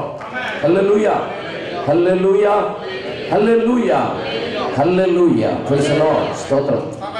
Hallelujah hallelujah hallelujah hallelujah praise the lord സ്തോത്രം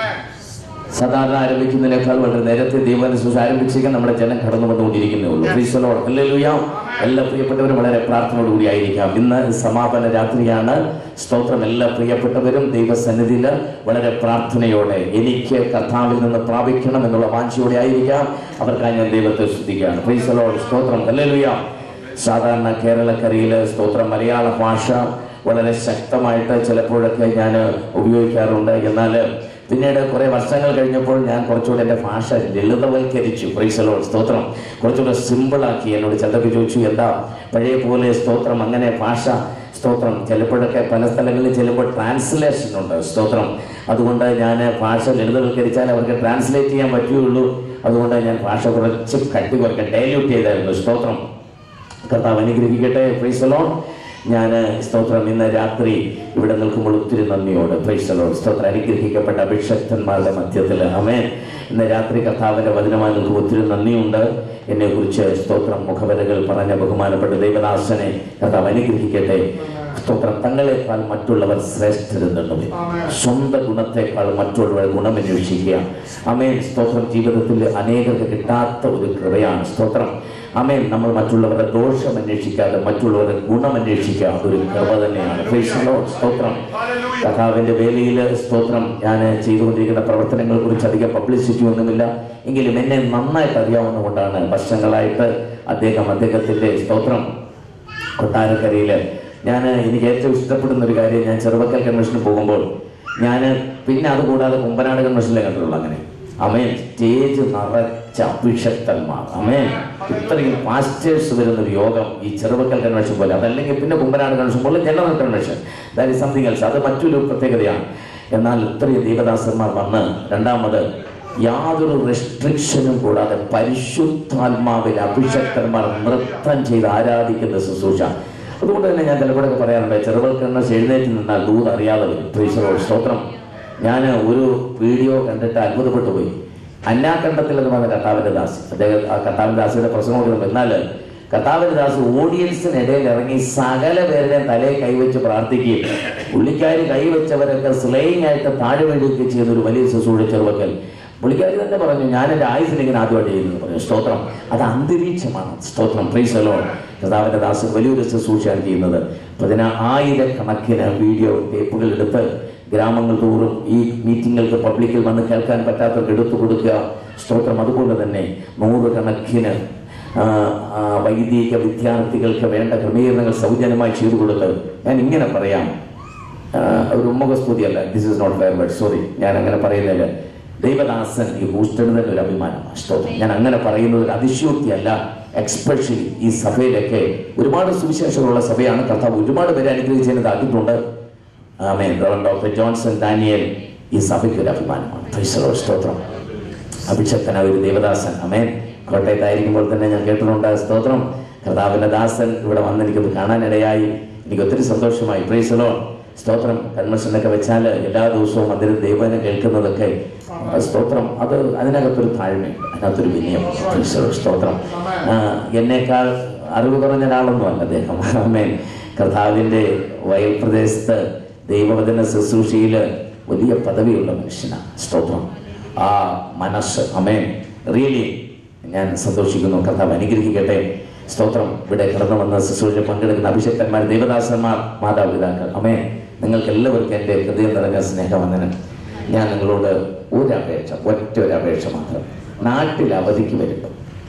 സാധാരണ ആരംഭിക്കുന്നതിനേക്കാൾ വളരെ നേരത്തെ ദൈവാനുസരിച്ച് ആരംഭിച്ചേക്കാൻ നമ്മുടെ ജനം കടന്നു വന്നുകൊണ്ടിരിക്കുന്നേ ഉള്ളൂ Praise the Lord. Hallelujah. എല്ലാ പ്രിയപ്പെട്ടവരും വളരെ പ്രാർത്ഥനയോടുകൂടി ആയിരിക്കാം ഇന്ന് സമാപന രാത്രിയാണ് സ്തോത്രം എല്ലാ പ്രിയപ്പെട്ടവരും ദൈവസന്നിധിയിൽ വളരെ പ്രാർത്ഥനയോടെ എനിക്ക് കർത്താവിൽ നിന്ന് പ്രാപിക്കണം എന്നുള്ള വാഞ്ചയോടെ ആയിരിക്കാം അവർക്കായി ഞാൻ ദൈവത്തെ ശ്രദ്ധിക്കുകയാണ് Praise the Lord. സ്തോത്രം Hallelujah. സാധാരണ കേരളക്കരയിൽ സ്തോത്രം മലയാള ഭാഷ വളരെ ശക്തമായിട്ട് ചിലപ്പോഴൊക്കെ ഞാൻ ഉപയോഗിക്കാറുണ്ട് എന്നാൽ പിന്നീട് കുറെ വർഷങ്ങൾ കഴിഞ്ഞപ്പോൾ ഞാൻ കുറച്ചുകൂടെ എൻ്റെ ഭാഷ ലളിതവൽക്കരിച്ചു പ്രൈസലോ സ്തോത്രം കുറച്ചുകൂടെ സിമ്പിളാക്കി എന്നോട് ചിലപ്പോൾ ചോദിച്ചു എന്താ പഴയ പോലെ സ്തോത്രം അങ്ങനെ ഭാഷ സ്തോത്രം ചിലപ്പോഴൊക്കെ പല സ്ഥലങ്ങളിൽ ചെല്ലുമ്പോൾ ട്രാൻസ്ലേഷൻ ഉണ്ട് സ്തോത്രം അതുകൊണ്ട് ഞാൻ ഭാഷ ലളിതവൽക്കരിച്ചാൽ അവർക്ക് ട്രാൻസ്ലേറ്റ് ചെയ്യാൻ പറ്റുകയുള്ളൂ അതുകൊണ്ട് ഞാൻ ഭാഷ കുറച്ച് കട്ടി കുറയ്ക്കാൻ ഡൈല്യൂട്ട് ചെയ്തായിരുന്നു സ്തോത്രം കർത്താവ് അനുഗ്രഹിക്കട്ടെ പ്രൈസലോൺ ഞാൻ സ്തോത്രം ഇന്ന് രാത്രി ഇവിടെ നിൽക്കുമ്പോൾ ഒത്തിരി നന്ദിയോട് പ്രൈസലോൺ സ്തോത്രം അനുഗ്രഹിക്കപ്പെട്ട അഭിഷക്തന്മാരുടെ മധ്യത്തിൽ അമേൻ ഇന്ന് രാത്രി കർത്താവിൻ്റെ വചനമായി നിൽക്കുമ്പോൾ ഒത്തിരി നന്ദിയുണ്ട് എന്നെ കുറിച്ച് സ്തോത്രം മുഖവരകൾ പറഞ്ഞ ബഹുമാനപ്പെട്ട ദൈവദാസനെ കർത്താവ് അനുഗ്രഹിക്കട്ടെ സ്തോത്രം തങ്ങളെക്കാൾ മറ്റുള്ളവർ ശ്രേഷ്ഠരെന്നുള്ളത് സ്വന്തം ഗുണത്തെക്കാൾ മറ്റുള്ളവർ ഗുണമന്വേഷിക്കുക അമേൻ സ്തോത്രം ജീവിതത്തിൽ അനേകർക്ക് കിട്ടാത്ത ഒരു കൃപയാണ് സ്തോത്രം അമേൻ നമ്മൾ മറ്റുള്ളവരുടെ ദോഷം അന്വേഷിക്കാതെ മറ്റുള്ളവരുടെ ഗുണം അന്വേഷിക്കുക അതൊരു കൃപ തന്നെയാണ് Praise the Lord. സ്തോത്രം കഥാവിന്റെ വേലയിൽ സ്തോത്രം ഞാൻ ചെയ്തുകൊണ്ടിരിക്കുന്ന പ്രവർത്തനങ്ങളെ കുറിച്ച് അധികം പബ്ലിസിറ്റി ഒന്നുമില്ല എങ്കിലും എന്നെ നന്നായിട്ട് അറിയാവുന്നതുകൊണ്ടാണ് വർഷങ്ങളായിട്ട് അദ്ദേഹം അദ്ദേഹത്തിന്റെ സ്തോത്രം കൊട്ടാരക്കരയില് ഞാൻ എനിക്ക് ഏറ്റവും ഇഷ്ടപ്പെടുന്ന ഒരു കാര്യം ഞാൻ ചെറുപ്പക്കൽ കൺവെൻഷന് പോകുമ്പോൾ ഞാൻ പിന്നെ അത് കൂടാതെ കുമ്പനാട് കൺവെൻഷനിലെ കണ്ടിട്ടുള്ളൂ അങ്ങനെ അമേൻ സ്റ്റേജ് നിറച്ച അഭിഷക്തന്മാർ അമേൻ ഇത്രയും പാസ്റ്റേഴ്സ് വരുന്ന ഒരു യോഗം ഈ ചെറുപ്പക്കൽ കൺവെൻഷൻ പോലെ അതല്ലെങ്കിൽ പിന്നെ കുമ്പനാട് കൺവെൻഷൻ പോലെ general convention that is something else അത് മറ്റൊരു പ്രത്യേകതയാണ് എന്നാൽ ഇത്രയും ദൈവദാസന്മാർ വന്ന് രണ്ടാമത് യാതൊരു റെസ്ട്രിക്ഷനും കൂടാതെ പരിശുദ്ധാത്മാവിൽ അഭിഷക്തന്മാർ നൃത്തം ചെയ്ത് ആരാധിക്കുന്ന ശുശ്രൂഷ അതുകൊണ്ട് തന്നെ ഞാൻ ചിലപ്പോഴൊക്കെ പറയാറുണ്ട് ചെറുപൽക്കണ്ണ എഴുന്നേറ്റ് നിന്നാൽ ദൂത് അറിയാതെ വരും പ്രീശറോ സ്തോത്രം ഞാൻ ഒരു വീഡിയോ കണ്ടിട്ട് അത്ഭുതപ്പെട്ടു പോയി അന്നാക്കണ്ടത്തിൽ എന്ന് പറഞ്ഞ കർത്താവിന്റെ ദാസ് അദ്ദേഹം ആ കർത്താവിന്റെ ദാസിയുടെ പ്രസംഗം കൊടുക്കും എന്നാൽ കർത്താവിന്റെ ദാസ് ഓഡിയൻസിനിടയിൽ ഇറങ്ങി സകല പേരുടെയും തലയെ കൈവച്ച് പ്രാർത്ഥിക്കുകയും പുള്ളിക്കാരി കൈവച്ചവരൊക്കെ സ്ലേയിങ് ആയിട്ട് താഴെ വീഴുകയും ചെയ്യുന്ന ഒരു വലിയ ശുശ്രൂഷ ചെറുപ്പക്കൽ പുള്ളിക്കാരി തന്നെ പറഞ്ഞു ഞാൻ എൻ്റെ ആയുസിൽ ഇങ്ങനെ ആദ്യമായിട്ട് ചെയ്യുന്നത് പറഞ്ഞു സ്തോത്രം അത് അന്തരീക്ഷമാണ് സ്തോത്രം പ്രീസലോ കർത്താവിന്റെ ദാസൻ വലിയൊരു ശുശ്രൂഷയാണ് ചെയ്യുന്നത് പതിനാ ആയിരക്കണക്കിന് വീഡിയോ ടേപ്പുകൾ എടുത്ത് ഗ്രാമങ്ങൾ തോറും ഈ മീറ്റിങ്ങുകൾക്ക് പബ്ലിക്കിൽ വന്ന് കേൾക്കാൻ പറ്റാത്തവർക്ക് എടുത്തു കൊടുക്കുക സ്തോത്രം അതുപോലെ തന്നെ നൂറുകണക്കിന് ആ, ആ, വൈദിക വിദ്യാർത്ഥികൾക്ക് വേണ്ട ക്രമീകരണങ്ങൾ സൗജന്യമായി ചെയ്തു കൊടുത്ത് ഞാൻ ഇങ്ങനെ പറയാം ആ, ഒരു ഉമ്മകസ്തുതിയല്ല this is not fair but sorry ഞാൻ അങ്ങനെ പറയുന്നില്ല ദൈവദാസൻ ഈ ഹൂസ്റ്റണിൽ തന്നെ ഒരു അഭിമാനമാണ് സ്തോത്രം ഞാൻ അങ്ങനെ പറയുന്നത് ഒരു അതിശയോക്തിയല്ല എക്സ്പെഷ്യലി ഈ സഭയിലൊക്കെ ഒരുപാട് സുവിശേഷങ്ങളുള്ള സഭയാണ് കർത്താവ് ഒരുപാട് പേരെ അനുഗ്രഹിച്ചതിന് താക്കിയിട്ടുണ്ട് amen rev doctor Johnson Daniel ഈ സഭയ്ക്ക് ഒരു അഭിമാനമാണ് Praise the Lord. സ്തോത്രം അഭിഷക്തനായ ഒരു ദേവദാസൻ അമേൻ കോട്ടയത്തായിരിക്കുമ്പോൾ തന്നെ ഞാൻ കേട്ടിട്ടുണ്ട് സ്തോത്രം കർത്താവിന്റെ ദാസൻ ഇവിടെ വന്ന് എനിക്കത് കാണാനിടയായി എനിക്ക് ഒത്തിരി സന്തോഷമായി പ്രൈസലോ സ്തോത്രം കൺവെൻഷനൊക്കെ വെച്ചാൽ എല്ലാ ദിവസവും മന്ദിരം ദൈവനെ കേൾക്കുന്നതൊക്കെ ആ, സ്തോത്രം അത് അതിനകത്തൊരു താഴ്മയുണ്ട് അതിനകത്തൊരു വിനയം Praise the Lord. സ്തോത്രം ആ, എന്നേക്കാൾ അറിവ് കുറഞ്ഞ ഒരാളൊന്നും അല്ല അദ്ദേഹം അമേൻ കർത്താവിന്റെ വയൽ പ്രദേശത്ത് ദൈവവചന ശുശ്രൂഷയിൽ വലിയ പദവിയുള്ള മനുഷ്യനാണ് സ്തോത്രം ആ മനസ്സ് അമേൻ റിയലി ഞാൻ സന്തോഷിക്കുന്നു കർത്താവ് അനുഗ്രഹിക്കട്ടെ സ്തോത്രം ഇവിടെ കടന്നു വന്ന ശുശ്രൂഷ പങ്കെടുക്കുന്ന അഭിഷേകന്മാർ ദേവദാസന്മാർ മാതാപിതാക്കൾ അമേ നിങ്ങൾക്ക് എല്ലാവർക്കും എൻ്റെ ഹൃദയം നിറഞ്ഞ സ്നേഹവന്ദനം ഞാൻ നിങ്ങളോട് ഒരപേക്ഷ ഒറ്റ ഒരു അപേക്ഷ മാത്രം നാട്ടിൽ അവധിക്ക് വരുമ്പോൾ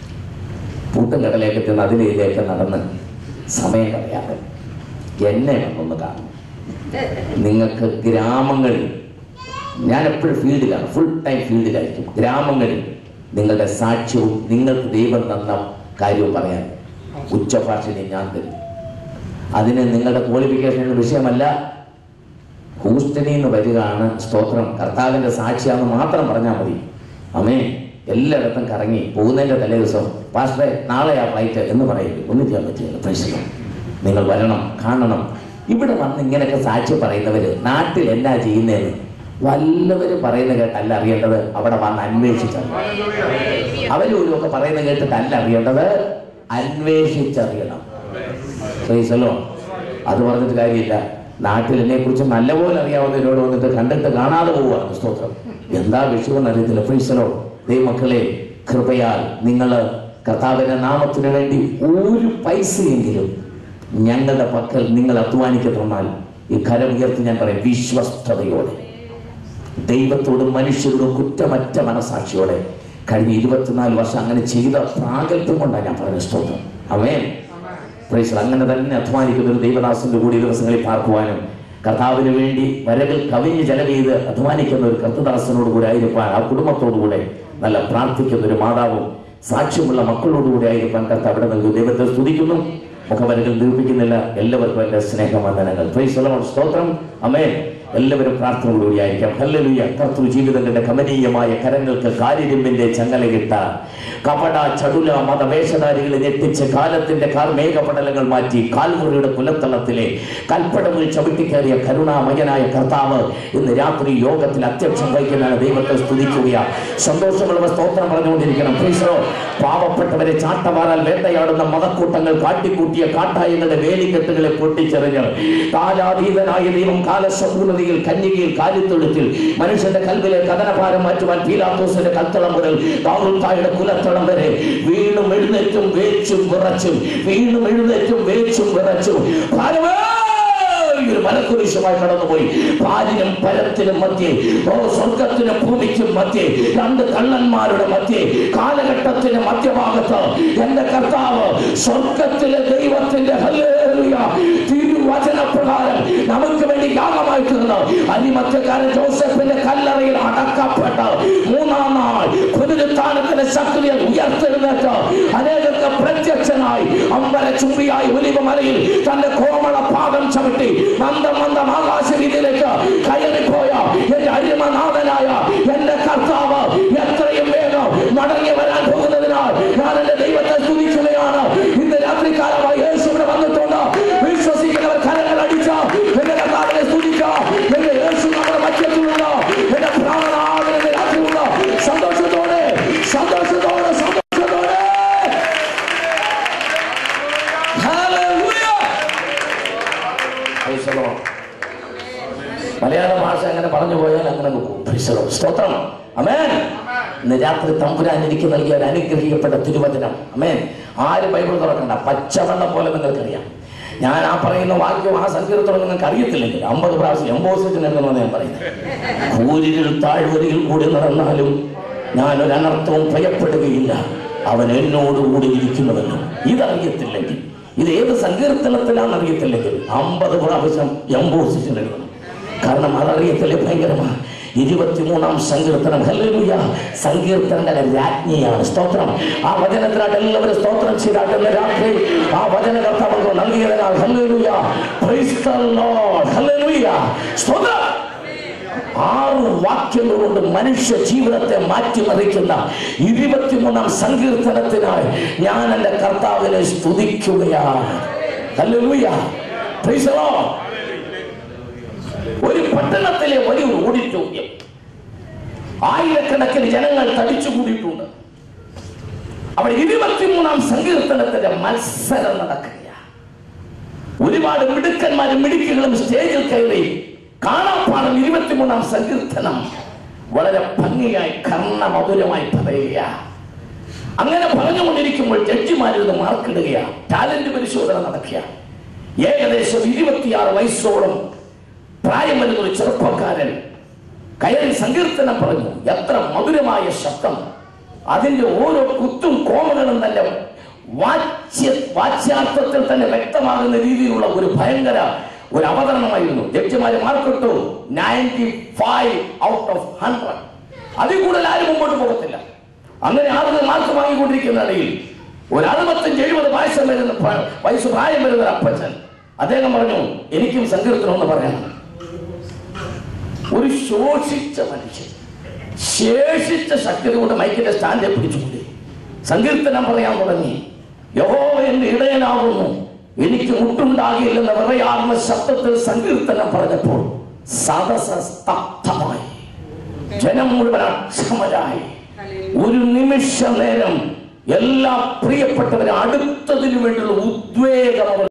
പൂട്ടും കടലേക്ക് ചെന്ന് അതിലേക്ക് നടന്ന് സമയം കളയാതെ എന്നെ വന്നൊന്ന് കാണും നിങ്ങൾക്ക് ഗ്രാമങ്ങളിൽ ഞാൻ എപ്പോഴും ഫീൽഡിലാണ് ഫുൾ ടൈം ഫീൽഡിലായിരിക്കും ഗ്രാമങ്ങളിൽ നിങ്ങളുടെ സാക്ഷ്യവും നിങ്ങൾക്ക് ദൈവം തന്ന കാര്യവും പറയാൻ ഉച്ചഭാഷയിൽ ഞാൻ തരും അതിന് നിങ്ങളുടെ ക്വാളിഫിക്കേഷൻ വിഷയമല്ല ഹൂസ്റ്റണിൽ നിന്ന് വരികയാണ് സ്തോത്രം കർത്താവിന്റെ സാക്ഷിയാന്ന് മാത്രം പറഞ്ഞാൽ മതി അമേ എല്ലായിടത്തും കറങ്ങി പോകുന്നതിന്റെ തലേ ദിവസം പാസ്റ്ററെ നാളെയാ ഫ്ലൈറ്റ് എന്ന് പറയില്ല ഒന്നും ചെയ്യാൻ പറ്റില്ല പ്രശ്നം നിങ്ങൾ വരണം കാണണം ഇവിടെ വന്ന് ഇങ്ങനെയൊക്കെ സാക്ഷി പറയുന്നവര് നാട്ടിൽ എന്നാ ചെയ്യുന്നതെന്ന് വല്ലവരും പറയുന്ന കേട്ടല്ല അറിയേണ്ടത് അവിടെ വന്ന് അന്വേഷിച്ചറിയണം അവരും ഒക്കെ പറയുന്ന കേട്ടിട്ടല്ല അറിയേണ്ടത് അന്വേഷിച്ചറിയണം പ്രൈസലോ അത് പറഞ്ഞിട്ട് കാര്യമില്ല നാട്ടിൽ എന്നെ കുറിച്ച് നല്ലപോലെ അറിയാവുന്നവരോട് വന്നിട്ട് കണ്ടിട്ട് കാണാതെ പോവുകയാണ് സ്തോത്രം എന്താ വിഷയമെന്ന് അറിയത്തില്ല പ്രൈസലോ ദൈവമക്കളെ കൃപയാൽ നിങ്ങൾ കർത്താവിന്റെ നാമത്തിന് വേണ്ടി ഒരു പൈസയെങ്കിലും ഞങ്ങളുടെ പക്കൽ നിങ്ങൾ അധ്വാനിക്കത്തുന്നാൽ ഈ കരം ഉയർത്തി ഞാൻ പറയാം വിശ്വസ്തയോടെ ദൈവത്തോടും മനുഷ്യരോടും കുറ്റമറ്റ മനസാക്ഷിയോടെ കഴിഞ്ഞ ഇരുപത്തിനാല് വർഷം അങ്ങനെ ചെയ്ത പ്രാഗൽഭ്യം കൊണ്ടാണ് ഞാൻ പറഞ്ഞ സ്തോത്രം അവൻ പ്രൈസ് അങ്ങനെ തന്നെ അധ്വാനിക്കുന്ന ഒരു ദൈവദാസന്റെ കൂടി ഈ ദിവസങ്ങളിൽ പാർക്കുവാനും കർത്താവിന് വേണ്ടി വരകൾ കവിഞ്ഞ് ചെലവ് ചെയ്ത് അധ്വാനിക്കുന്ന ഒരു കർത്തദാസനോട് കൂടെ ആയിരിക്കാൻ ആ കുടുംബത്തോടു കൂടെ നല്ല പ്രാർത്ഥിക്കുന്ന ഒരു മാതാവും സാക്ഷ്യമുള്ള മക്കളോടുകൂടി ആയിരിക്കാൻ കർത്താവ് അവിടെ നൽകും ദൈവത്തെ സ്തുതിക്കുന്നു മുഖവരകൾ നിർമ്മിക്കുന്നില്ല എല്ലാവർക്കും എന്റെ സ്നേഹവന്ദനങ്ങൾ പ്രൈസ് സ്തോത്രം അമേ എല്ലാവരും പ്രാർത്ഥനയോടുകൂടി ആയിരിക്കാം ഹല്ലേലൂയ കർത്തൃ ജീവിതങ്ങളുടെ കമനീയമായ കരങ്ങൾക്ക് കാര്യരിമ്പിന്റെ ചങ്ങലകിട്ട കപട ചടുല മതവേഷധാരികളെ ഞെട്ടിച്ച് കാലത്തിന്റെ കാർമേഘപടലങ്ങൾ മാറ്റി കാൽമുറിയുടെ കുലത്തളത്തിലെ കൽപ്പടമിൽ ചവിട്ടിക്കയറിയ കരുണാമയനായ കർത്താവ് ഇന്ന് രാത്രി യോഗത്തിൽ അധ്യക്ഷം വഹിക്കുന്നതാണ് ദൈവത്തെ സ്തുതിക്കുകയാണ് സന്തോഷമുള്ള സ്തോത്രം പറഞ്ഞുകൊണ്ടിരിക്കണം പ്രീസോ പാവപ്പെട്ടവരെ ചാട്ടവാറാൽ വേട്ടയാടുന്ന മതക്കൂട്ടങ്ങൾ കാട്ടിക്കൂട്ടിയ കാട്ടായങ്ങളുടെ വേലിക്കെട്ടുകളെ പൊട്ടിച്ചെറിഞ്ഞ് കാലാതീതനായ ദൈവം കാലസമ്പൂർണതയിൽ കന്യകയിൽ കാലിത്തൊഴുത്തിൽ മനുഷ്യന്റെ കൽവിലെ കഥനഭാരം മാറ്റുവാൻ പീലാത്തോസിന്റെ കൽത്തളം മുതൽ ദാവുൽത്തായുടെ കുലത്തളം വരെ വീണും എഴുന്നേറ്റും വേച്ചും വിറച്ചും വീണും എഴുന്നേറ്റും വേച്ചും വിറച്ചും ഭാരമേ ഒരു മലക്കുരിശുമായി കടന്നുപോയി പാലിനും പരത്തിനും മധ്യേ ഓ സ്വർഗത്തിനും ഭൂമിക്കും മധ്യേ രണ്ട് കള്ളന്മാരുടെ മധ്യേ കാലഘട്ടത്തിന്റെ മധ്യഭാഗത്ത് എന്റെ കർത്താവ് സ്വർഗത്തിലെ ദൈവത്തിന്റെ ഹല്ലേലൂയ തിരുവചനപ്രകാരം നമുക്ക് വേണ്ടി യാഗമായി തീർന്ന് അരിമത്യക്കാരൻ ജോസഫിന്റെ കല്ലറയിൽ അടക്കപ്പെട്ട് മൂന്നാം നാൾ പുനരുത്ഥാനത്തിന്റെ ശക്തിയിൽ ഉയർത്തെഴുന്നേറ്റ് അനേകർക്ക് പ്രത്യക്ഷനായി അമ്പല ചുംബിയായി ഒലിവ് മലയിൽ തന്റെ കോമള പാദം ചവിട്ടി മന്ദം മന്ദം ആകാശവീതിയിലേക്ക് കയറിപ്പോയ എന്റെ അരിമനാഥനായ എന്റെ കർത്താവ് എത്രയും വേഗം മടങ്ങി വരാൻ പോകുന്നതിനാൽ ഞാൻ എന്റെ ദൈവത്തെ സ്തുതിക്കുകയാണ് ഇന്ന് രാത്രികാലമായി യേശു ഇവിടെ വന്നിട്ടുണ്ട് വിശ്വസിക്കുന്നവർ കരങ്ങൾ അടിച്ച എന്റെ കർത്താവിനെ സ്തുതിക്കാം എന്റെ യേശു നമ്മുടെ മധ്യത്തിലുള്ള എന്റെ പ്രാണനാകുന്ന രാത്രിയുള്ള സന്തോഷത്തോടെ സന്തോഷത്തോടെ സന്തോഷത്തോടെ Hallelujah. Praise the Lord. മലയാള ഭാഷ അങ്ങനെ പറഞ്ഞു പോയാൽ അങ്ങനെ പോകും Praise the Lord. സ്തോത്രം അമേൻ ഇന്ന് രാത്രി തമ്പുരാൻ എനിക്ക് നൽകിയ ഒരു അനുഗ്രഹിക്കപ്പെട്ട തിരുവചനം അമേൻ ആര് ബൈബിൾ തുറക്കണ്ട പച്ചവെള്ളം പോലെ നിങ്ങൾക്കറിയാം ഞാൻ ആ പറയുന്ന വാക്യവും ആ സങ്കീർത്തനം നിങ്ങൾക്ക് അറിയത്തില്ലെങ്കിൽ അമ്പത് പ്രാവശ്യം എംബോസിഷൻ എഴുതണമെന്ന് ഞാൻ പറയുന്നത് കൂരിൽ താഴ്വരയിൽ കൂടി നടന്നാലും ഞാൻ ഒരു അനർത്ഥവും ഭയപ്പെടുകയില്ല അവൻ എന്നോട് കൂടി ഇരിക്കുന്നുവല്ലോ ഇതറിയത്തില്ലെങ്കിൽ ഇത് ഏത് സങ്കീർത്തനത്തിലാണെന്ന് അറിയത്തില്ലെങ്കിൽ അമ്പത് പ്രാവശ്യം എംബോസിഷൻ എഴുതണം കാരണം അതറിയത്തില്ലേ ഭയങ്കരമാണ് ഇരുപത്തിമൂന്നാം സങ്കീർത്തനം ഹല്ലേലൂയ സങ്കീർത്തനങ്ങളുടെ രാജ്ഞിയാണ് സ്തോത്രം ആ വചനത്തിനായിട്ട് എല്ലാവരും സ്തോത്രം ചെയ്താട്ടുന്ന രാത്രി ആ വചന കർത്താവ് നൽകിയതിനാൽ hallelujah praise the lord hallelujah സ്തോത്രം ആറ് വാക്യങ്ങൾ കൊണ്ട് മനുഷ്യ ജീവിതത്തെ മാറ്റിമറിക്കുന്ന ഇരുപത്തിമൂന്നാം സങ്കീർത്തനത്തിനായി ഞാൻ എൻ്റെ കർത്താവിനെ സ്തുതിക്കുകയാണ് ഹല്ലേലൂയ പ്രൈസ് ദ ലോർഡ് ഒരു പട്ടണത്തിലെ വലിയൊരു ഓഡിറ്റോറിയം ആയിരക്കണക്കിന് ജനങ്ങൾ തടിച്ചു കൂടിയിട്ടുണ്ട് അവിടെ ഇരുപത്തിമൂന്നാം സങ്കീർത്തനത്തിന്റെ മത്സരം നടക്കുകയാണ് ഒരുപാട് മിടുക്കന്മാരും മിടുക്കുകളും സ്റ്റേജിൽ കയറി കാണാപ്പാടും ഇരുപത്തിമൂന്നാം സങ്കീർത്തനം വളരെ ഭംഗിയായി കർണമധുരമായി പറയുക അങ്ങനെ പറഞ്ഞുകൊണ്ടിരിക്കുമ്പോൾ ജഡ്ജിമാരിത് മാർക്കിടുകയാ ടാലന്റ് പരിശോധന നടക്കുക ഏകദേശം ഇരുപത്തിയാറ് വയസ്സോളം പ്രായം വരുന്ന ഒരു ചെറുപ്പക്കാരൻ കയറി സങ്കീർത്തനം പറഞ്ഞു എത്ര മധുരമായ ശബ്ദം അതിന്റെ ഓരോ കുത്തും കോമകളും തന്നെ വാച്യ വാച്യാർത്ഥത്തിൽ തന്നെ വ്യക്തമാകുന്ന രീതിയിലുള്ള ഒരു ഭയങ്കര ഒരു അവതരണമായിരുന്നു ജഡ്ജിമാര് മാർക്കിട്ടു ninety five out of hundred അതിൽ കൂടുതൽ ആരും മുമ്പോട്ട് പോകത്തില്ല അങ്ങനെ ആളുകൾ മാർക്ക് വാങ്ങിക്കൊണ്ടിരിക്കുന്ന ഇടയിൽ ഒരു അറുപത്തഞ്ച് എഴുപത് വയസ്സ് വരുന്ന പ്ര- വയസ്സ് പ്രായം വരുന്ന ഒരു അപ്പച്ചൻ അദ്ദേഹം പറഞ്ഞു എനിക്കും സങ്കീർത്തനം എന്ന് പറയാം ഒരു ശോഷിച്ച മനുഷ്യൻ ശേഷിച്ച ശക്തി കൊണ്ട് മൈക്കിന്റെ സ്റ്റാൻഡെ പിടിച്ചുകൂടി സങ്കീർത്തനം പറയാൻ തുടങ്ങി യഹോ എന്റെ ഇടയനാകുന്നു എനിക്ക് മുട്ടുണ്ടാകില്ലെന്ന് പറയാറുന്ന ശബ്ദത്തിൽ സങ്കീർത്തനം പറഞ്ഞപ്പോൾ സദസ സ്തബ്ധമായി ജനം മുഴുവൻ അക്ഷമരായി ഒരു നിമിഷ നേരം എല്ലാ പ്രിയപ്പെട്ടവരെ അടുത്തതിനു വേണ്ടിയുള്ള ഉദ്വേഗം അവർ